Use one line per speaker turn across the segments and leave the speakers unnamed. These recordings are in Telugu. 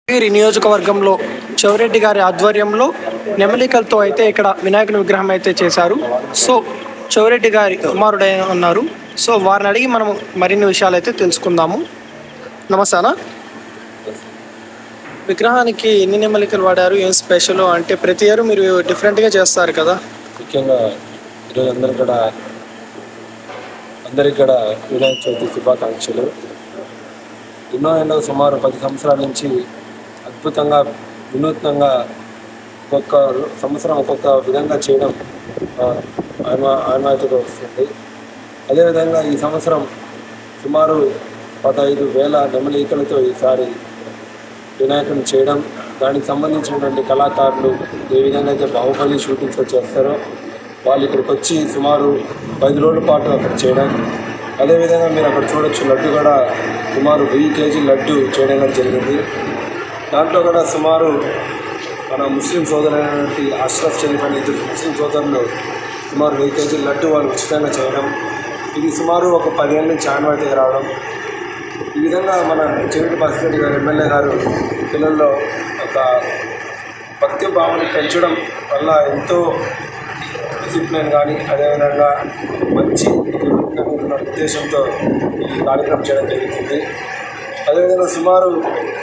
వీరి నియోజకవర్గంలో చౌరెడ్డి గారి ఆధ్వర్యంలో నెమలికలతో అయితే ఇక్కడ వినాయకుని విగ్రహం అయితే చేశారు సో చౌరెడ్డి గారి కుమారుడైన ఉన్నారు సో వారిని అడిగి మనం మరిన్ని విషయాలు అయితే తెలుసుకుందాము నమస్తే అన్న విగ్రహానికి ఎన్ని నెమలికలు వాడారు ఏం స్పెషల్ అంటే ప్రతి ఇయర్ మీరు డిఫరెంట్గా చేస్తారు కదా
ముఖ్యంగా ఈరోజు అందరు కూడా అందరికి కూడా వినాయక చవితి శుభాకాంక్షలు ఎన్నో ఎన్నో సుమారు పది సంవత్సరాల నుంచి అద్భుతంగా వినూత్నంగా ఒక్కొక్క సంవత్సరం ఒక్కొక్క విధంగా చేయడం ఆ, ఆనవా ఆనవాయితీగా వస్తుంది అదేవిధంగా ఈ సంవత్సరం సుమారు పదహైదు వేల నెమలీకలతో ఈసారి వినాయకుడిని చేయడం దానికి సంబంధించినటువంటి కళాకారులు ఏ విధంగా అయితే బాహుబలి షూటింగ్స్ చేస్తారో వాళ్ళు ఇక్కడికి వచ్చి సుమారు పది రోజుల పాటు అక్కడ చేయడం అదేవిధంగా మీరు అక్కడ చూడొచ్చు లడ్డు కూడా సుమారు వెయ్యి కేజీ లడ్డు చేయడం కూడా జరిగింది దాంట్లో కూడా సుమారు మన ముస్లిం సోదరులైనటువంటి అష్రఫ్ షరీఫ్ అనే ఇద్దరు ముస్లిం సోదరులు సుమారు వెయ్యి కేజీ లడ్డు వాళ్ళు ఉచితంగా చేయడం ఇది సుమారు ఒక పదిహేను నుంచి ఆనవాయితీగా రావడం ఈ విధంగా మన చెవిటి భాస్కర్ గారు ఎమ్మెల్యే గారు పిల్లల్లో ఒక భక్తి భావన పెంచడం వల్ల ఎంతో డిసిప్లిన్ కానీ అదేవిధంగా మంచి ఉన్న ఉద్దేశంతో ఈ కార్యక్రమం చేయడం జరుగుతుంది అదేవిధంగా సుమారు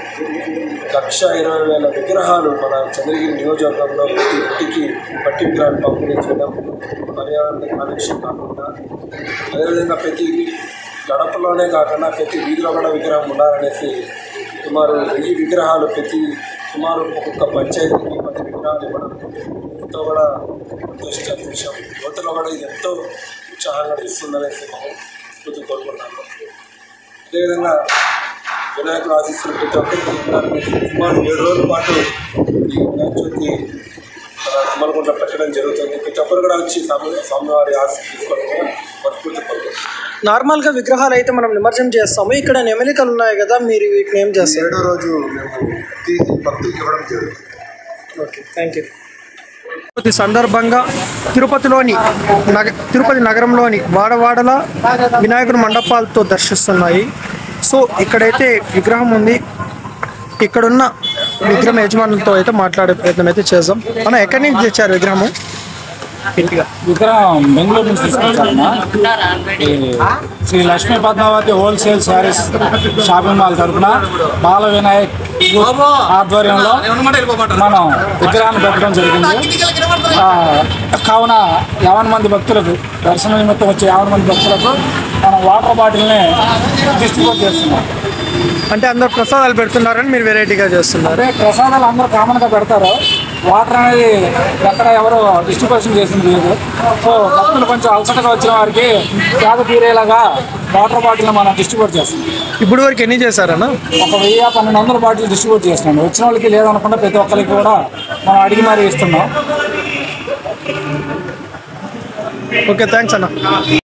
లక్ష ఇరవై వేల విగ్రహాలు మన చంద్రగిరి నియోజకవర్గంలో ప్రతి ఇంటికి మట్టి విగ్రహాలు పంపిణీ చేయడం పర్యావరణ కాలుష్యం కాకుండా అదేవిధంగా ప్రతి గడపలోనే కాకుండా ప్రతి వీధిలో కూడా విగ్రహం ఉండాలనేసి సుమారు వెయ్యి విగ్రహాలు ప్రతి సుమారు ఒక్కొక్క పంచాయతీకి పది విగ్రహాలు ఇవ్వడం ఎంతో కూడా సంతోషించే విషయం యువతలో కూడా ఇది ఎంతో ఉత్సాహంగా ఇస్తుందనేసి మనం స్ఫూర్తి కోరుకుంటున్నాను అదేవిధంగా వినాయకుడు ఆశిస్తున్న ప్రతి ఒక్కరికి ఉండడానికి సుమారు ఏడు రోజుల పాటు ఈ వినాయక చవితి తుమ్మలగుంట పెట్టడం జరుగుతుంది ప్రతి ఒక్కరు కూడా వచ్చి స్వామి స్వామివారి ఆశ తీసుకోవడం కూడా మనస్ఫూర్తి కోరుకుంటున్నాను
నార్మల్గా విగ్రహాలు అయితే మనం నిమజ్జనం చేస్తాము ఇక్కడ నెమలికలు ఉన్నాయి కదా మీరు వీటిని ఏం చేస్తారు
ఏడో రోజు మేము తీసి భక్తులకు ఇవ్వడం జరుగుతుంది
ఓకే థ్యాంక్ యూ తిరుపతి సందర్భంగా తిరుపతిలోని నగ తిరుపతి నగరంలోని వాడవాడల వినాయకుడి మండపాలతో దర్శిస్తున్నాయి సో ఇక్కడైతే విగ్రహం ఉంది ఇక్కడున్న విగ్రహం యజమానులతో అయితే మాట్లాడే ప్రయత్నం అయితే చేద్దాం అన్న ఎక్కడి నుంచి తెచ్చారు విగ్రహము
విగ్రహం బెంగళూరు నుంచి తీసుకొచ్చారమ్మా ఈ Sri Lakshmi Padmavathi wholesale sarees shopping mall తరఫున బాల వినాయక్ గ్రూప్ ఆధ్వర్యంలో మనం విగ్రహాన్ని పెట్టడం జరిగింది ఆ, కావున యావన్ మంది భక్తులకు దర్శన నిమిత్తం వచ్చే యావన్ మంది భక్తులకు మనం వాటర్ బాటిల్ని డిస్ట్రిబ్యూట్ చేస్తున్నాం
అంటే అందరు ప్రసాదాలు పెడుతున్నారని మీరు వెరైటీగా చేస్తున్నారు
అదే ప్రసాదాలు అందరూ కామన్గా పెడతారు వాటర్ అనేది ఎక్కడ ఎవరు డిస్ట్రిబ్యూషన్ చేసింది లేదు సో భక్తులు కొంచెం అలసటగా వచ్చిన వారికి పేద తీరేలాగా వాటర్ బాటిల్ మనం డిస్ట్రిబ్యూట్ చేస్తాం
ఇప్పుడు వరకు ఎన్ని చేశారన్న
ఒక వెయ్యి పన్నెండు వందల బాటిల్ డిస్ట్రిబ్యూట్ చేస్తున్నాం వచ్చిన వాళ్ళకి లేదనుకుంటే ప్రతి ఒక్కరికి కూడా మనం అడిగి మరీ ఇస్తున్నాం
ఓకే థ్యాంక్స్ అన్న